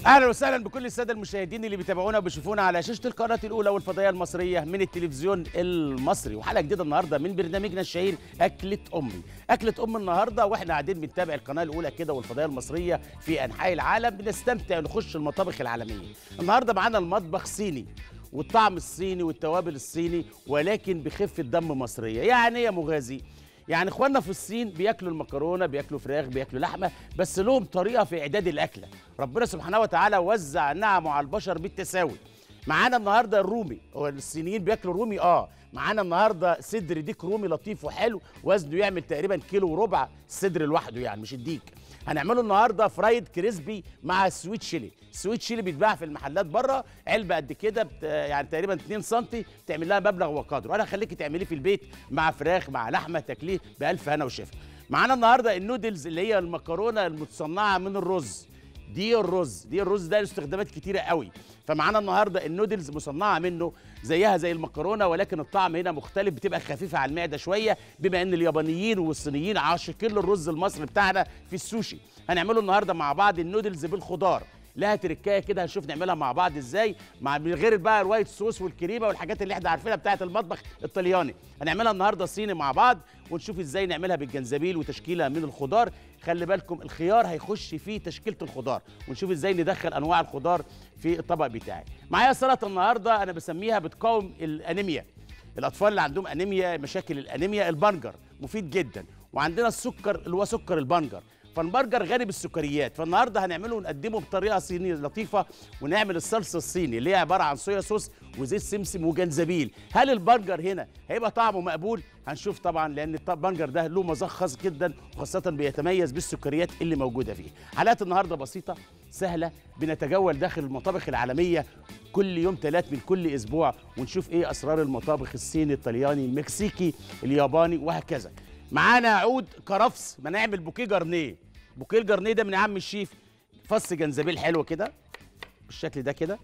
اهلا وسهلا بكل الساده المشاهدين اللي بيتابعونا وبيشوفونا على شاشه القناه الاولى والفضائيه المصريه من التلفزيون المصري وحلقه جديده النهارده من برنامجنا الشهير اكله امي اكله ام النهارده واحنا قاعدين بنتابع القناه الاولى كده والفضائيه المصريه في انحاء العالم بنستمتع نخش المطابخ العالميه النهارده معانا المطبخ صيني والطعم الصيني والتوابل الصيني ولكن بخفه دم مصريه يعني ايه يا مغازي يعني اخواننا في الصين بياكلوا المكرونه بياكلوا فراخ بياكلوا لحمه بس لهم طريقه في اعداد الاكله ربنا سبحانه وتعالى وزع نعمه على البشر بالتساوي معانا النهارده الرومي هو الصينيين بياكلوا رومي اه معانا النهارده صدر ديك رومي لطيف وحلو وزنه يعمل تقريبا كيلو وربع الصدر لوحده يعني مش الديك هنعمله النهارده فرايد كريسبي مع سويت شيلي السويت شيلي بيتباع في المحلات بره علبه قد كده بت... يعني تقريبا 2 سم تعمل لها مبلغ وقدره انا هخليكي تعمليه في البيت مع فراخ مع لحمه تاكليه بالف هنا وشفا معانا النهارده النودلز اللي هي المكرونه المتصنعه من الرز دي الرز دي الرز ده له استخدامات كتيره قوي فمعانا النهارده النودلز مصنعه منه زيها زي المكرونه ولكن الطعم هنا مختلف بتبقى خفيفه على المعده شويه بما ان اليابانيين والصينيين عاشقين للرز المصري بتاعنا في السوشي هنعمله النهارده مع بعض النودلز بالخضار لها تركايه كده هنشوف نعملها مع بعض ازاي مع من غير بقى الوايت صوص والكريمه والحاجات اللي احنا عارفينها بتاعه المطبخ الطلياني هنعملها النهارده صيني مع بعض ونشوف ازاي نعملها بالجنزبيل وتشكيله من الخضار خلي بالكم الخيار هيخش في تشكيله الخضار ونشوف ازاي ندخل انواع الخضار في الطبق بتاعي معايا سلطه النهارده انا بسميها بتقاوم الانيميا الاطفال اللي عندهم انيميا مشاكل الانيميا البنجر مفيد جدا وعندنا السكر اللي هو سكر البنجر فالبرجر غني بالسكريات فالنهارده هنعمله ونقدمه بطريقه صينيه لطيفه ونعمل الصلصه الصيني اللي هي عباره عن صويا صوص وزيت سمسم وجنزبيل هل البرجر هنا هيبقى طعمه مقبول هنشوف طبعا لان البرجر ده له مذاق خاص جدا وخاصه بيتميز بالسكريات اللي موجوده فيه حلقات النهارده بسيطه سهله بنتجول داخل المطابخ العالميه كل يوم ثلاث من كل اسبوع ونشوف ايه اسرار المطابخ الصيني الطلياني المكسيكي الياباني وهكذا معانا عود كرفس ما نعمل بوكيه جرنيه بوكيه الجرنيه ده من عم الشيف فص جنزبيل حلو كده بالشكل ده كده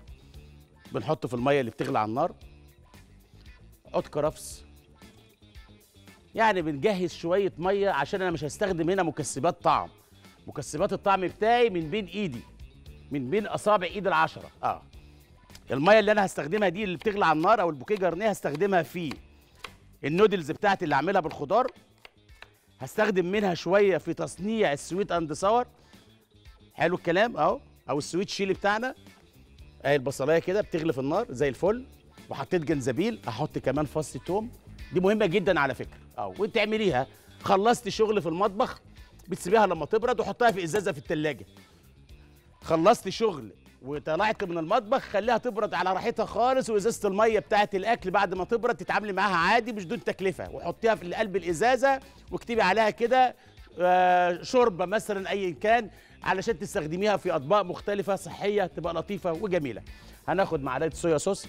بنحطه في الميه اللي بتغلي على النار عود كرفس يعني بنجهز شويه ميه عشان انا مش هستخدم هنا مكسبات طعم مكسبات الطعم بتاعي من بين ايدي من بين اصابع ايد العشره اه الميه اللي انا هستخدمها دي اللي بتغلي على النار او البوكيه جرنيه هستخدمها في النودلز بتاعتي اللي هعملها بالخضار هستخدم منها شويه في تصنيع السويت اند ساور حلو الكلام اهو او السويت شيلي بتاعنا اهي البصلايه كده بتغلي في النار زي الفل وحطيت جنزبيل احط كمان فص توم دي مهمه جدا على فكره اه وانت اعمليها خلصت شغل في المطبخ بتسيبيها لما تبرد وحطها في ازازه في التلاجة خلصت شغل وطلعت من المطبخ خليها تبرد على راحتها خالص وازازه الميه بتاعه الاكل بعد ما تبرد تتعاملي معاها عادي مش دون تكلفه وحطيها في قلب الازازه واكتبي عليها كده آه شوربه مثلا ايا كان علشان تستخدميها في اطباق مختلفه صحيه تبقى لطيفه وجميله هناخد معلقه صويا صوص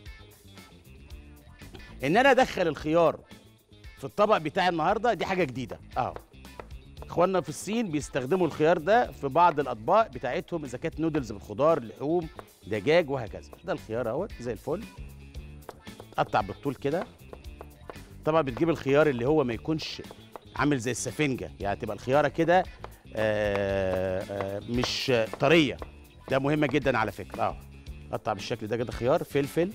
ان انا ادخل الخيار في الطبق بتاعي النهارده دي حاجه جديده اه اخواننا في الصين بيستخدموا الخيار ده في بعض الاطباق بتاعتهم اذا كانت نودلز بالخضار لحوم دجاج وهكذا ده الخيار اهوت زي الفل تقطع بالطول كده طبعا بتجيب الخيار اللي هو ما يكونش عامل زي السفنجه يعني تبقى الخياره كده آه، آه، مش طريه ده مهمه جدا على فكره اه قطع بالشكل ده كده خيار فلفل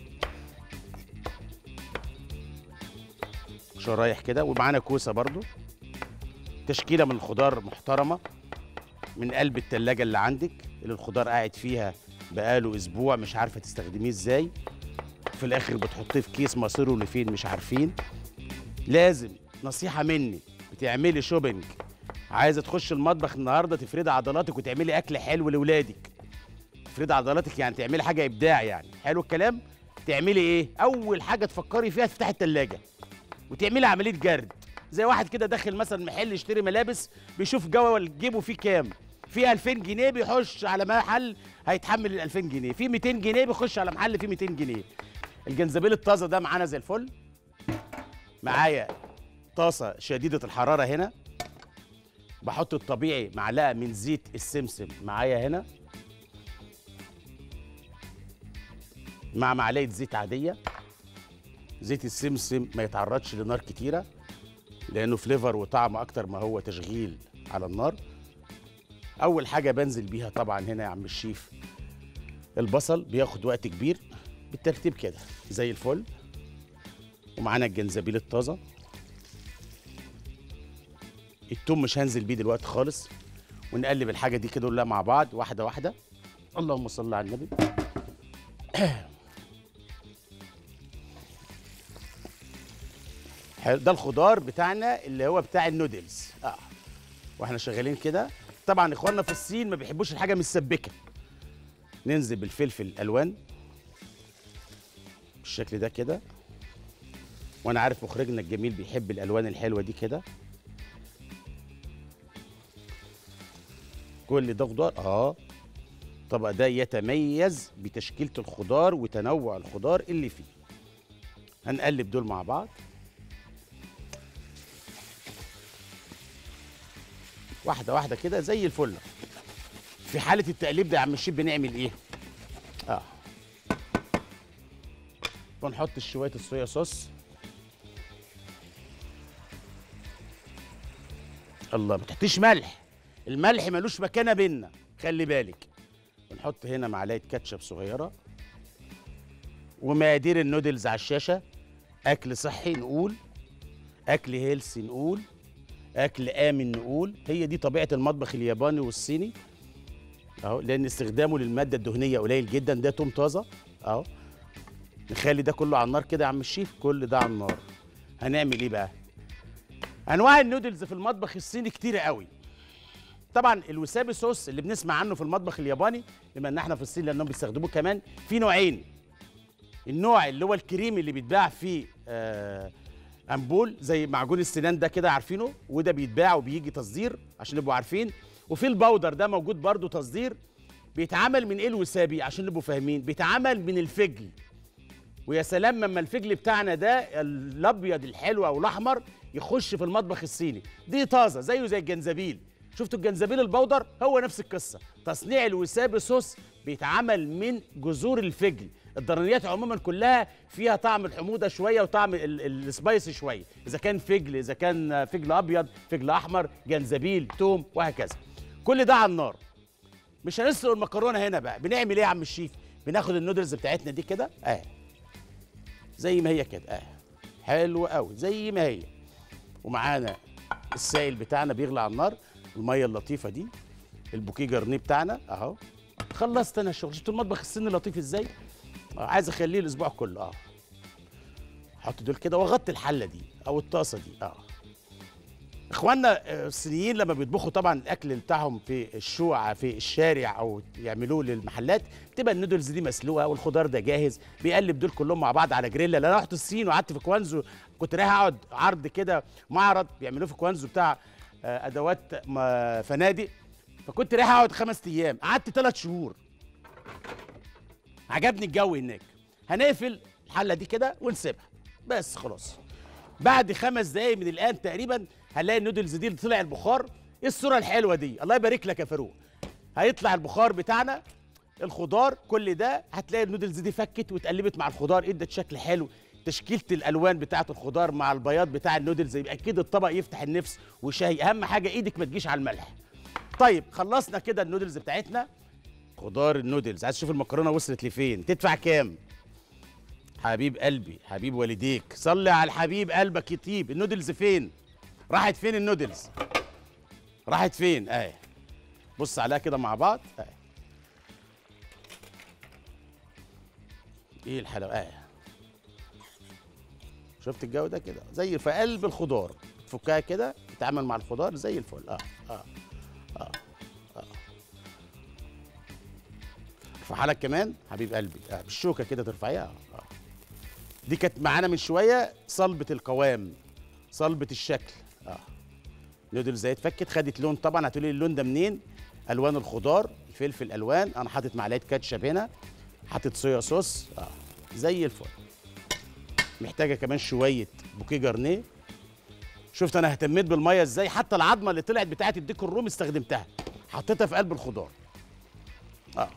شرايح كده ومعانا كوسه برضو تشكيله من الخضار محترمه من قلب التلاجة اللي عندك اللي الخضار قاعد فيها بقاله اسبوع مش عارفه تستخدميه ازاي في الاخر بتحطيه في كيس مصيره لفين مش عارفين لازم نصيحه مني بتعملي شوبينج عايزه تخش المطبخ النهارده تفردي عضلاتك وتعملي اكل حلو لاولادك تفردي عضلاتك يعني تعملي حاجه ابداع يعني حلو الكلام تعملي ايه اول حاجه تفكري فيها تفتحي التلاجة وتعملي عمليه جرد زي واحد كده داخل مثلا محل يشتري ملابس بيشوف جوه جيبه فيه كام في 2000 جنيه بيخش على محل هيتحمل ال 2000 جنيه في 200 جنيه بيخش على محل فيه 200 جنيه الجنزبيل الطازه ده معانا زي الفل معايا طاسه شديده الحراره هنا بحط الطبيعي معلقه من زيت السمسم معايا هنا مع معلقه زيت عاديه زيت السمسم ما يتعرضش لنار كتيره لانه فليفر وطعم اكتر ما هو تشغيل على النار اول حاجه بنزل بيها طبعا هنا يا عم الشيف البصل بياخد وقت كبير بالترتيب كده زي الفل ومعانا الجنزبيل الطازه التوم مش هنزل بيه دلوقتي خالص ونقلب الحاجه دي كده كلها مع بعض واحده واحده اللهم صل على النبي حلو، ده الخضار بتاعنا اللي هو بتاع النودلز اه واحنا شغالين كده طبعا اخواننا في الصين ما بيحبوش الحاجه متسبكه ننزل بالفلفل الالوان بالشكل ده كده وانا عارف مخرجنا الجميل بيحب الالوان الحلوه دي كده كل ده خضار اه الطبق ده يتميز بتشكيله الخضار وتنوع الخضار اللي فيه هنقلب دول مع بعض واحده واحده كده زي الفل في حاله التقليب ده يا عم الشيف بنعمل ايه اه بنحط شويه الصويا صوص الله ما تحطيش ملح الملح ملوش مكانه بينا خلي بالك بنحط هنا معلقه كاتشب صغيره ومقادير النودلز على الشاشه اكل صحي نقول اكل هيلسي نقول اكل امن نقول هي دي طبيعه المطبخ الياباني والصيني اهو لان استخدامه للماده الدهنيه قليل جدا ده توم طازه اهو نخلي ده كله على النار كده يا عم الشيف كل ده على النار هنعمل ايه بقى انواع النودلز في المطبخ الصيني كتيره قوي طبعا الوسابي صوص اللي بنسمع عنه في المطبخ الياباني بما ان احنا في الصين لانهم بيستخدموه كمان في نوعين النوع اللي هو الكريمي اللي بيتباع فيه آه امبول زي معجون السنان ده كده عارفينه وده بيتباع وبيجي تصدير عشان نبقوا عارفين وفي الباودر ده موجود برضو تصدير بيتعمل من ايه الوسابي عشان نبقوا فاهمين بيتعمل من الفجل ويا سلام لما الفجل بتاعنا ده الابيض الحلو او الاحمر يخش في المطبخ الصيني دي طازه زيه زي الجنزبيل شفتوا الجنزبيل البودر هو نفس القصه تصنيع الوسابي صوص بيتعمل من جذور الفجل الضرنيات عموما كلها فيها طعم الحموضه شويه وطعم ال- ال- السبايسي شويه اذا كان فجل اذا كان فجل ابيض فجل احمر جنزبيل توم وهكذا كل ده على النار مش هنسلق المكرونه هنا بقى بنعمل ايه يا عم الشيف بناخد النودلز بتاعتنا دي كده اه زي ما هي كده اه حلو قوي زي ما هي ومعانا السائل بتاعنا بيغلي على النار الميه اللطيفه دي البوكيه جرنيه بتاعنا اهو خلصت انا الشغل شفتوا المطبخ الصيني لطيف ازاي آه عايز اخليه الاسبوع كله اه احط دول كده واغطي الحله دي او الطاسه دي اه اخواننا آه، الصينيين لما بيطبخوا طبعا الاكل بتاعهم في الشوع في الشارع او يعملوه للمحلات بتبقى النودلز دي مسلوقه والخضار ده جاهز بيقلب دول كلهم مع بعض على جريلا لأن انا رحت الصين وقعدت في كوانزو كنت رايح اقعد عرض كده معرض بيعملوه في كوانزو بتاع آه، ادوات م- فنادق فكنت رايح اقعد خمس ايام قعدت ثلاث شهور عجبني الجو هناك هنقفل الحله دي كده ونسيبها بس خلاص بعد خمس دقايق من الان تقريبا هنلاقي النودلز دي اللي طلع البخار ايه الصوره الحلوه دي الله يبارك لك يا فاروق هيطلع البخار بتاعنا الخضار كل ده هتلاقي النودلز دي فكت واتقلبت مع الخضار ادت شكل حلو تشكيله الالوان بتاعه الخضار مع البياض بتاع النودلز يبقى اكيد الطبق يفتح النفس وشاي اهم حاجه ايدك ما تجيش على الملح طيب خلصنا كده النودلز بتاعتنا خضار النودلز عايز تشوف المكرونه وصلت لفين تدفع كام حبيب قلبي حبيب والديك صلي على الحبيب قلبك يطيب النودلز فين راحت فين النودلز راحت فين اهي بص عليها كده مع بعض اهي ايه الحلاوه اهي شفت الجو ده كده زي في قلب الخضار تفكها كده تتعامل مع الخضار زي الفل اه اه اه اه ارفعها لك كمان حبيب قلبي آه بالشوكه كده ترفعيها آه. آه. دي كانت معانا من شويه صلبه القوام صلبه الشكل اه نودلز زي اتفكت خدت لون طبعا هتقولي لي اللون ده منين الوان الخضار الفلفل الوان انا حاطط معلقه كاتشب هنا حاطط صويا صوص اه زي الفل محتاجه كمان شويه بوكيه جرنيه شفت انا اهتميت بالميه ازاي حتى العظمه اللي طلعت بتاعت الديك الروم استخدمتها حطيتها في قلب الخضار اه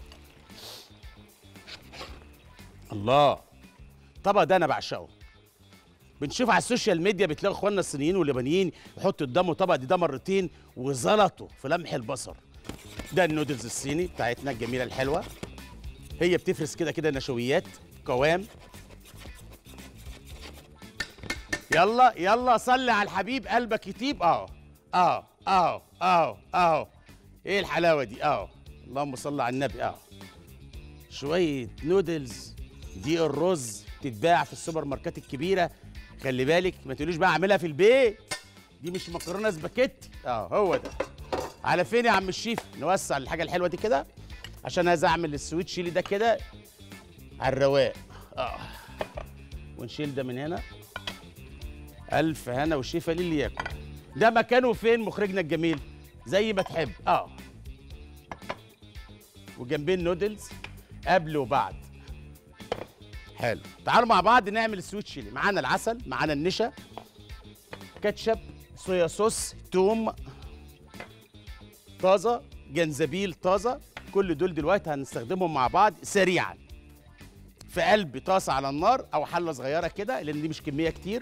الله الطبق ده انا بعشقه بنشوف على السوشيال ميديا بتلاقي اخواننا الصينيين واليابانيين يحطوا قدامه طبق دي ده مرتين وزلطوا في لمح البصر ده النودلز الصيني بتاعتنا الجميله الحلوه هي بتفرز كده كده نشويات قوام يلا يلا صلي على الحبيب قلبك يطيب اه اه اه اه اه ايه الحلاوه دي اه اللهم صل على النبي اه شويه نودلز دي الرز تتباع في السوبر ماركات الكبيره خلي بالك ما تقوليش بقى اعملها في البيت دي مش مكرونه سباكيتي اه هو ده على فين يا عم الشيف نوسع الحاجه الحلوه دي كده عشان عايز اعمل السويت شيلي ده كده على الرواق اه ونشيل ده من هنا الف هنا وشفا للي ياكل ده مكانه فين مخرجنا الجميل زي ما تحب اه وجنبين نودلز قبل وبعد حلو تعالوا مع بعض نعمل السويت شيلي معانا العسل معانا النشا كاتشب صويا صوص توم طازه جنزبيل طازه كل دول دلوقتي هنستخدمهم مع بعض سريعا في قلب طاسه على النار او حله صغيره كده لان دي مش كميه كتير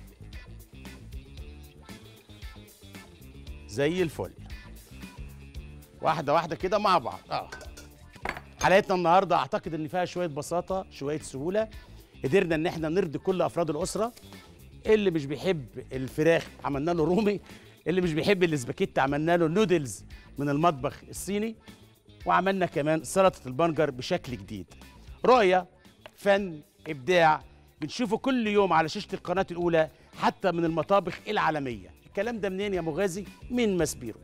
زي الفل واحده واحده كده مع بعض اه حلقتنا النهارده اعتقد ان فيها شويه بساطه شويه سهوله قدرنا ان احنا نرضي كل افراد الاسره اللي مش بيحب الفراخ عملنا له رومي اللي مش بيحب الاسباجيتي عملنا له نودلز من المطبخ الصيني وعملنا كمان سلطه البنجر بشكل جديد رؤيه فن ابداع بنشوفه كل يوم على شاشه القناه الاولى حتى من المطابخ العالميه الكلام ده منين يا مغازي من مسبيرو